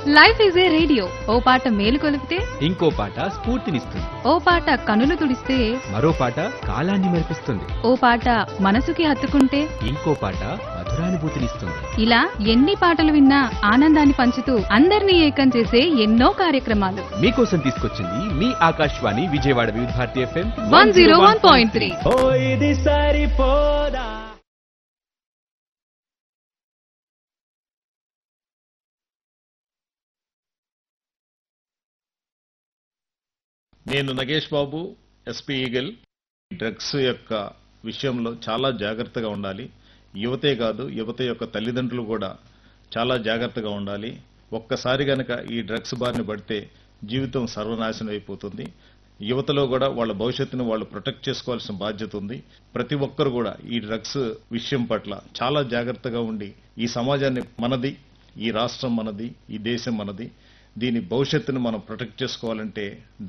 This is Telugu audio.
లైఫ్ ఈజ్ ఏ రేడియో ఓ పాట మేలు కొలిపితే ఇంకో పాట స్ఫూర్తినిస్తుంది ఓ పాట కనులు తుడిస్తే మరో పాట కాలాన్ని మెరిపిస్తుంది ఓ పాట మనసుకి హత్తుకుంటే ఇంకో పాట మధురానుభూతినిస్తుంది ఇలా ఎన్ని పాటలు విన్నా ఆనందాన్ని పంచుతూ అందరినీ ఏకం చేసే ఎన్నో కార్యక్రమాలు మీకోసం తీసుకొచ్చింది మీ Akashvani Vijayawada Vividh Bharati FM one zero one point three ఓ ఇది సరిపోదా నేను Nagesh Babu SP eagle drugs యొక్క విషయంలో చాలా జాగ్రత్తగా ఉండాలి యువతే కాదు యువత యొక్క తల్లిదండ్రులు కూడా చాలా జాగ్రత్తగా ఉండాలి ఒక్కసారి గనక ఈ డ్రగ్స్ బారిన పడితే జీవితం సర్వనాశనం అయిపోతుంది యువతలో కూడా వాళ్ళ భవిష్యత్తును వాళ్ళు ప్రొటెక్ట్ చేసుకోవాల్సిన బాధ్యత ఉంది ప్రతి ఒక్కరు కూడా ఈ డ్రగ్స్ విషయం పట్ల చాలా జాగ్రత్తగా ఉండి ఈ సమాజాన్ని మనది ఈ రాష్ట్రం మనది ఈ దేశం మనది దీని భవిష్యత్తును మనం ప్రొటెక్ట్ చేసుకోవాలంటే